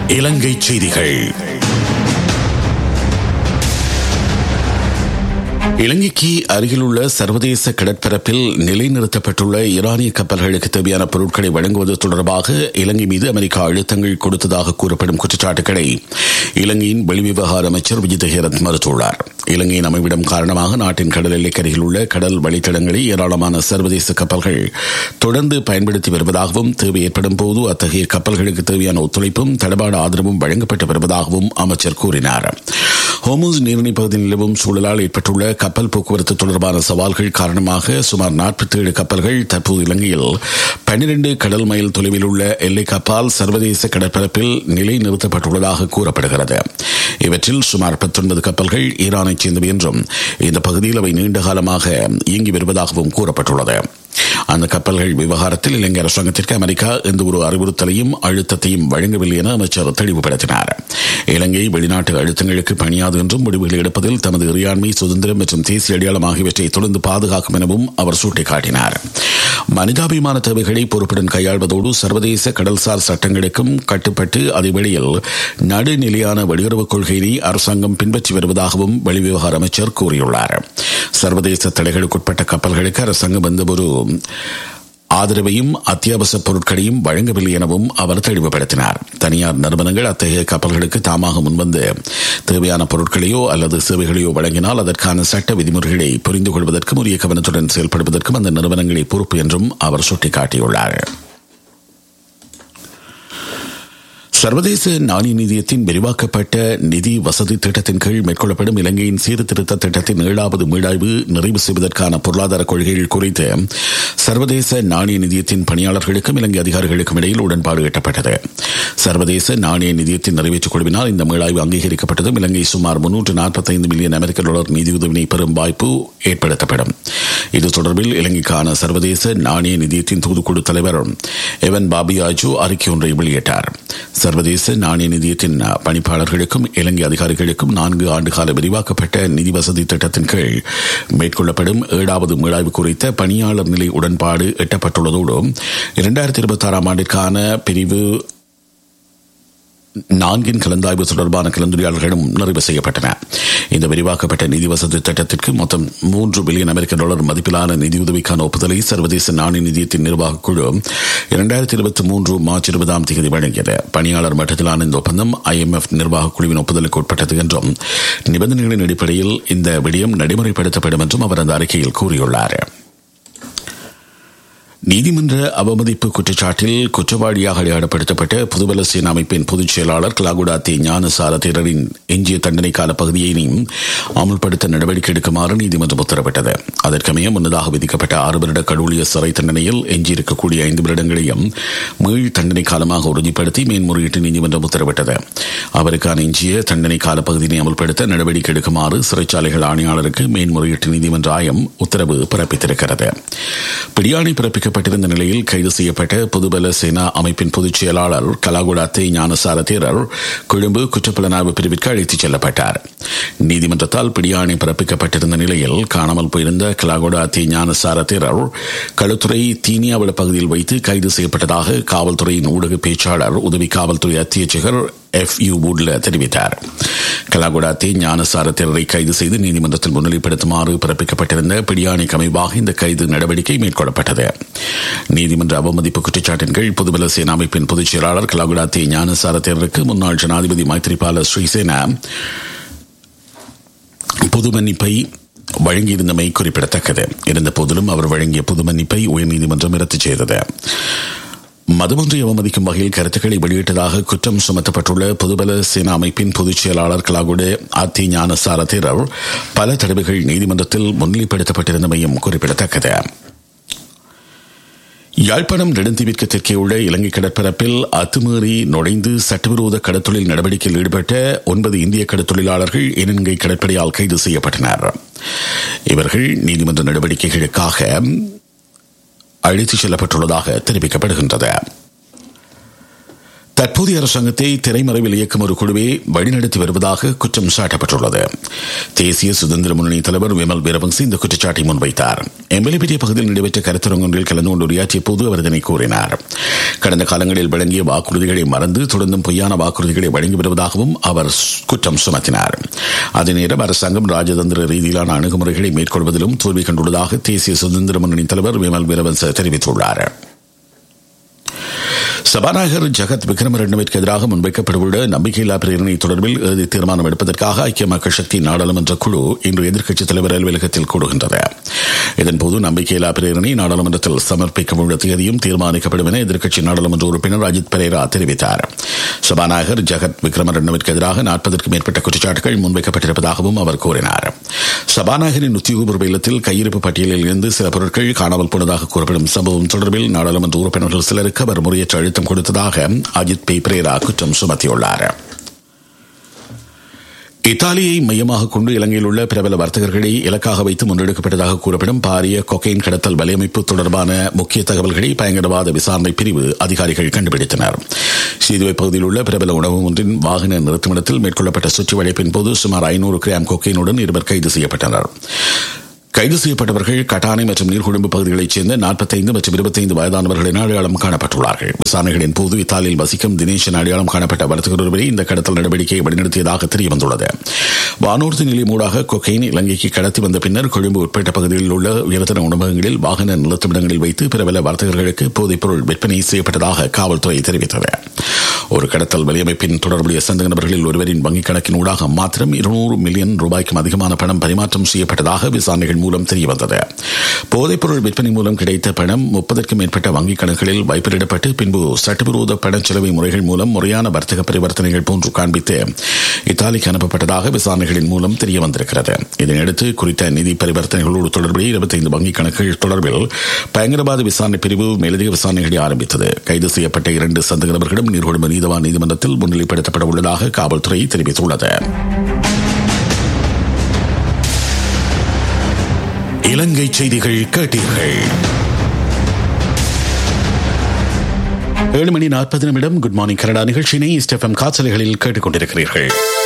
இலங்கை செய்திகள் இலங்கைக்கு அருகிலுள்ள சர்வதேச கடற்பரப்பில் நிலைநிறுத்தப்பட்டுள்ள ஈரானிய கப்பல்களுக்கு தேவையான பொருட்களை வழங்குவது தொடர்பாக இலங்கை மீது அமெரிக்கா அழுத்தங்கள் கொடுத்ததாக கூறப்படும் குற்றச்சாட்டுகளை இலங்கையின் வெளிவிவகார அமைச்சர் விஜித் ஹேரத் மறுத்துள்ளார் இலங்கையின் அமைவிடம் காரணமாக நாட்டின் கடல் எல்லைக்கரையில் உள்ள கடல் வழித்தடங்களை ஏராளமான சர்வதேச கப்பல்கள் தொடர்ந்து பயன்படுத்தி வருவதாகவும் தேவை ஏற்படும் போது அத்தகைய கப்பல்களுக்கு தேவையான ஒத்துழைப்பும் தடபாட ஆதரவும் வழங்கப்பட்டு வருவதாகவும் அமைச்சர் கூறினார் ஹோமூஸ் நீரிணை பகுதியில் நிலவும் சூழலால் ஏற்பட்டுள்ள கப்பல் போக்குவரத்து தொடர்பான சவால்கள் காரணமாக சுமார் நாற்பத்தி ஏழு கப்பல்கள் தற்போது இலங்கையில் பன்னிரண்டு கடல் மைல் தொலைவில் உள்ள எல்லை கப்பால் சர்வதேச கடற்பரப்பில் நிலைநிறுத்தப்பட்டுள்ளதாக கூறப்படுகிறது இவற்றில் சுமார் பத்தொன்பது கப்பல்கள் ஈரானைச் சேர்ந்தவை என்றும் இந்த பகுதியில் அவை நீண்ட காலமாக இயங்கி வருவதாகவும் கூறப்பட்டுள்ளது அந்த கப்பல்கள் விவகாரத்தில் இலங்கை அரசாங்கத்திற்கு அமெரிக்கா எந்த ஒரு அறிவுறுத்தலையும் அழுத்தத்தையும் வழங்கவில்லை என அமைச்சர் தெளிவுபடுத்தினார் இலங்கை வெளிநாட்டு அழுத்தங்களுக்கு பணியாது என்றும் முடிவுகளை எடுப்பதில் தமது இறையாண்மை சுதந்திரம் மற்றும் தேசிய அடையாளம் ஆகியவற்றை தொடர்ந்து பாதுகாக்கும் எனவும் அவர் சுட்டிக்காட்டினார் மனிதாபிமான தேவைகளை பொறுப்புடன் கையாள்வதோடு சர்வதேச கடல்சார் சட்டங்களுக்கும் கட்டுப்பட்டு அதே வேளையில் நடுநிலையான வெளியுறவுக் கொள்கையினை அரசாங்கம் பின்பற்றி வருவதாகவும் வெளிவிவகார அமைச்சர் கூறியுள்ளார் சர்வதேச தடைகளுக்குட்பட்ட கப்பல்களுக்கு அரசாங்கம் எந்தவொரு ஆதரவையும் அத்தியாவசிய பொருட்களையும் வழங்கவில்லை எனவும் அவர் தெளிவுபடுத்தினார் தனியார் நிறுவனங்கள் அத்தகைய கப்பல்களுக்கு தாமாக முன்வந்து தேவையான பொருட்களையோ அல்லது சேவைகளையோ வழங்கினால் அதற்கான சட்ட விதிமுறைகளை புரிந்து கொள்வதற்கும் உரிய கவனத்துடன் செயல்படுவதற்கும் அந்த நிறுவனங்களை பொறுப்பு என்றும் அவர் சுட்டிக்காட்டியுள்ளார் சர்வதேச நாணய நிதியத்தின் விரிவாக்கப்பட்ட நிதி வசதி திட்டத்தின் கீழ் மேற்கொள்ளப்படும் இலங்கையின் சீர்திருத்த திட்டத்தின் ஏழாவது மீளாய்வு நிறைவு செய்வதற்கான பொருளாதார கொள்கைகள் குறித்து சர்வதேச நாணய நிதியத்தின் பணியாளர்களுக்கும் இலங்கை அதிகாரிகளுக்கும் இடையில் உடன்பாடு எட்டப்பட்டது சர்வதேச நாணய நிதியத்தின் நிறைவேற்றுக் குழுவினால் இந்த மீளாய்வு அங்கீகரிக்கப்பட்டதும் இலங்கை சுமார் முன்னூற்று நாற்பத்தைந்து மில்லியன் அமெரிக்க டாலர் நிதியுதவினை பெறும் வாய்ப்பு ஏற்படுத்தப்படும் இது தொடர்பில் இலங்கைக்கான சர்வதேச நாணய நிதியத்தின் தூதுக்குழு தலைவர் எவன் பாபியாஜு அறிக்கை ஒன்றை வெளியிட்டார் சர்வதேச நாணய நிதியத்தின் பணிப்பாளர்களுக்கும் இலங்கை அதிகாரிகளுக்கும் நான்கு ஆண்டுகால விரிவாக்கப்பட்ட நிதி வசதி திட்டத்தின் கீழ் மேற்கொள்ளப்படும் ஏழாவது மீளாய்வு குறித்த பணியாளர் நிலை உடன்பாடு எட்டப்பட்டுள்ளதோடு இரண்டாயிரத்தி இருபத்தி ஆறாம் ஆண்டிற்கான பிரிவு நான்கின் கலந்தாய்வு தொடர்பான கலந்துரையாடல்களும் நிறைவு செய்யப்பட்டன இந்த விரிவாக்கப்பட்ட நிதி வசதி திட்டத்திற்கு மொத்தம் மூன்று பில்லியன் அமெரிக்க டாலர் மதிப்பிலான நிதியுதவிக்கான ஒப்புதலை சர்வதேச நாணய நிதியத்தின் நிர்வாக குழு இரண்டாயிரத்தி இருபத்தி மூன்று மார்ச் இருபதாம் தேதி வழங்கியது பணியாளர் மட்டத்திலான இந்த ஒப்பந்தம் ஐஎம்எஃப் நிர்வாக குழுவின் ஒப்புதலுக்கு உட்பட்டது என்றும் நிபந்தனைகளின் அடிப்படையில் இந்த விடயம் நடைமுறைப்படுத்தப்படும் என்றும் அவர் அந்த அறிக்கையில் கூறியுள்ளார் நீதிமன்ற அவமதிப்பு குற்றச்சாட்டில் குற்றவாளியாக அடையாளப்படுத்தப்பட்ட புதுபல சேனா அமைப்பின் பொதுச் செயலாளர் கிளாகுடாத்தி ஞானசார தேரரின் எஞ்சிய தண்டனை கால பகுதியையும் அமல்படுத்த நடவடிக்கை எடுக்குமாறு நீதிமன்றம் உத்தரவிட்டது அதற்கமைய முன்னதாக விதிக்கப்பட்ட ஆறு வருட கடூழிய சிறை தண்டனையில் எஞ்சியிருக்கக்கூடிய ஐந்து வருடங்களையும் மீள் தண்டனை காலமாக உறுதிப்படுத்தி மேன்முறையீட்டு நீதிமன்றம் உத்தரவிட்டது அவருக்கான எஞ்சிய தண்டனை கால பகுதியை அமல்படுத்த நடவடிக்கை எடுக்குமாறு சிறைச்சாலைகள் ஆணையாளருக்கு மேன்முறையீட்டு நீதிமன்ற ஆயம் உத்தரவு பிறப்பித்திருக்கிறது பிடியாணை பிறப்பிக்க செய்யப்பட்டிருந்த நிலையில் கைது செய்யப்பட்ட புதுபல சேனா அமைப்பின் பொதுச் செயலாளர் கலாகுடாத்தை ஞானசார தேரர் கொழும்பு குற்றப்புலனாய்வு பிரிவிற்கு அழைத்துச் செல்லப்பட்டார் நீதிமன்றத்தால் பிடியாணை பிறப்பிக்கப்பட்டிருந்த நிலையில் காணாமல் போயிருந்த கலாகுடாத்தி ஞானசார தேரர் களுத்துறை தீனியாவள பகுதியில் வைத்து கைது செய்யப்பட்டதாக காவல்துறையின் ஊடக பேச்சாளர் உதவி காவல்துறை அத்தியட்சகர் எஃப் யூ வுட்ல தெரிவித்தார் கலாகுடாத்தி ஞானசார தேரரை கைது செய்து நீதிமன்றத்தில் முன்னிலைப்படுத்துமாறு பிறப்பிக்கப்பட்டிருந்த பிடியாணைக்கு அமைவாக இந்த கைது நடவடிக்கை மேற்கொள்ளப்பட்டது நீதிமன்ற அவமதிப்பு குற்றச்சாட்டின் கீழ் புதுபல சேனா அமைப்பின் பொதுச் செயலாளர் கலாகுடாத்தி ஞானசார தேரருக்கு முன்னாள் ஜனாதிபதி மைத்ரிபால ஸ்ரீசேனா பொது மன்னிப்பை வழங்கியிருந்தமை குறிப்பிடத்தக்கது இருந்த போதிலும் அவர் வழங்கிய பொது மன்னிப்பை உயர்நீதிமன்றம் ரத்து செய்தது மதமொன்றை அவமதிக்கும் வகையில் கருத்துக்களை வெளியிட்டதாக குற்றம் சுமத்தப்பட்டுள்ள பொதுபல சேனா அமைப்பின் பொதுச் செயலாளர் கலாகுடு அத்தி ஞானசார தேரர் பல தடவைகள் நீதிமன்றத்தில் முன்னிலைப்படுத்தப்பட்டிருந்தமையும் குறிப்பிடத்தக்கது யாழ்ப்பாணம் நெடுந்தீவிற்கு தெற்கே உள்ள இலங்கை கடற்பரப்பில் அத்துமீறி நுழைந்து சட்டவிரோத கடத்தொழில் நடவடிக்கையில் ஈடுபட்ட ஒன்பது இந்திய கடத்தொழிலாளர்கள் இலங்கை கடற்படையால் கைது செய்யப்பட்டனர் இவர்கள் நீதிமன்ற நடவடிக்கைகளுக்காக அழைத்துச் செல்லப்பட்டுள்ளதாக தெரிவிக்கப்படுகின்றது தற்போதைய அரசாங்கத்தை திரைமறைவில் இயக்கும் ஒரு குழுவை வழிநடத்தி வருவதாக குற்றம் சாட்டப்பட்டுள்ளது தேசிய சுதந்திர முன்னணி தலைவர் விமல் வீரவங்சி இந்த குற்றச்சாட்டை முன்வைத்தார் எம்பலிபேட்டை பகுதியில் நடைபெற்ற கருத்தரங்கொன்றில் கலந்து கொண்டு உரையாற்றிய போது அவர் இதனை கூறினார் கடந்த காலங்களில் வழங்கிய வாக்குறுதிகளை மறந்து தொடர்ந்தும் பொய்யான வாக்குறுதிகளை வழங்கி வருவதாகவும் அவர் குற்றம் சுமத்தினார் அதே நேரம் அரசாங்கம் ராஜதந்திர ரீதியிலான அணுகுமுறைகளை மேற்கொள்வதிலும் தோல்வி கண்டுள்ளதாக தேசிய சுதந்திர முன்னணி தலைவர் விமல் வீரவன்ச தெரிவித்துள்ளார் சபாநாயகர் ஜகத் விக்ரமரட்னவிற்கு எதிராக முன்வைக்கப்படவுள்ள நம்பிக்கையில்லா பிரேரணை தொடர்பில் இறுதி தீர்மானம் எடுப்பதற்காக ஐக்கிய மக்கள் சக்தி நாடாளுமன்ற குழு இன்று எதிர்க்கட்சித் தலைவர் அலுவலகத்தில் கூடுகின்றது இதன்போது நம்பிக்கையில்லா பிரேரணை நாடாளுமன்றத்தில் சமர்ப்பிக்கவுள்ள தேதியும் தீர்மானிக்கப்படும் என எதிர்க்கட்சி நாடாளுமன்ற உறுப்பினர் அஜித் பரேரா தெரிவித்தார் சபாநாயகர் ஜகத் விக்ரமரட்னவிற்கு எதிராக நாற்பதற்கும் மேற்பட்ட குற்றச்சாட்டுகள் முன்வைக்கப்பட்டிருப்பதாகவும் அவர் கூறினார் சபாநாயகரின் உத்தியோகபூர்வ இல்லத்தில் கையிருப்பு பட்டியலில் இருந்து சில பொருட்கள் காணாமல் போனதாக கூறப்படும் சம்பவம் தொடர்பில் நாடாளுமன்ற உறுப்பினர்கள் சிலருக்கு அவர் முறையற்ற அழுத்தம் கொடுத்ததாக அஜித் பி பிரேரா குற்றம் சுமத்தியுள்ளார் இத்தாலியை மையமாக கொண்டு இலங்கையில் உள்ள பிரபல வர்த்தகர்களை இலக்காக வைத்து முன்னெடுக்கப்பட்டதாக கூறப்படும் பாரிய கொக்கைன் கடத்தல் வலையமைப்பு தொடர்பான முக்கிய தகவல்களை பயங்கரவாத விசாரணை பிரிவு அதிகாரிகள் கண்டுபிடித்தனர் சீதுவை பகுதியில் உள்ள பிரபல உணவு ஒன்றின் வாகன நிறுத்துமிடத்தில் மேற்கொள்ளப்பட்ட சுற்றி வளைப்பின் போது சுமார் ஐநூறு கிராம் கொக்கைனுடன் இருவர் கைது செய்யப்பட்டனர் கைது செய்யப்பட்டவர்கள் கட்டானை மற்றும் நீர்கொழும்பு பகுதிகளைச் சேர்ந்த நாற்பத்தைந்து மற்றும் இருபத்தைந்து வயதானவர்கள் என அடையாளம் காணப்பட்டுள்ளார்கள் விசாரணைகளின் போது இத்தாலியில் வசிக்கும் தினேஷ் என அடையாளம் காணப்பட்ட வர்த்தகர் ஒருவரை இந்த கடத்தல் நடவடிக்கையை வழிநடத்தியதாக தெரியவந்துள்ளது வானூர்தி நிலையமூடாக கொக்கைன் இலங்கைக்கு கடத்தி வந்த பின்னர் கொழும்பு உட்பட்ட பகுதிகளில் உள்ள உயர்தர உணவகங்களில் வாகன நிறுத்துமிடங்களில் வைத்து பிரபல வர்த்தகர்களுக்கு போதைப்பொருள் விற்பனை செய்யப்பட்டதாக காவல்துறை தெரிவித்தது ஒரு கடத்தல் வலையமைப்பின் தொடர்புடைய சந்தக நபர்களில் ஒருவரின் வங்கிக் கணக்கின் ஊடாக மாத்திரம் இருநூறு மில்லியன் ரூபாய்க்கும் அதிகமான பணம் பரிமாற்றம் செய்யப்பட்டதாக விசாரணைகள் மூலம் தெரியவந்தது போதைப்பொருள் விற்பனை மூலம் கிடைத்த பணம் முப்பதற்கும் மேற்பட்ட வங்கிக் கணக்குகளில் வைப்பிலிடப்பட்டு பின்பு சட்டவிரோத பணச்செலவை முறைகள் மூலம் முறையான வர்த்தக பரிவர்த்தனைகள் போன்று காண்பித்து இத்தாலிக்கு அனுப்பப்பட்டதாக விசாரணைகளின் மூலம் தெரிய வந்திருக்கிறது இதனையடுத்து குறித்த நிதி பரிவர்த்தனைகளோடு தொடர்புடைய இருபத்தைந்து வங்கிக் கணக்குகள் தொடர்பில் பயங்கரவாத விசாரணை பிரிவு மேலதிக விசாரணைகளை ஆரம்பித்தது கைது செய்யப்பட்ட இரண்டு சந்தக நபர்களும் நீர்கொழும்பு நீதவான் நீதிமன்றத்தில் முன்னிலைப்படுத்தப்பட உள்ளதாக காவல்துறை தெரிவித்துள்ளது இலங்கை செய்திகள் கேட்டீர்கள் ஏழு மணி நாற்பது நிமிடம் குட் மார்னிங் கனடா நிகழ்ச்சியினை ஸ்டெஃபம் காய்ச்சல்களில் கேட்டுக்கொண்டிருக்கிறீர்கள்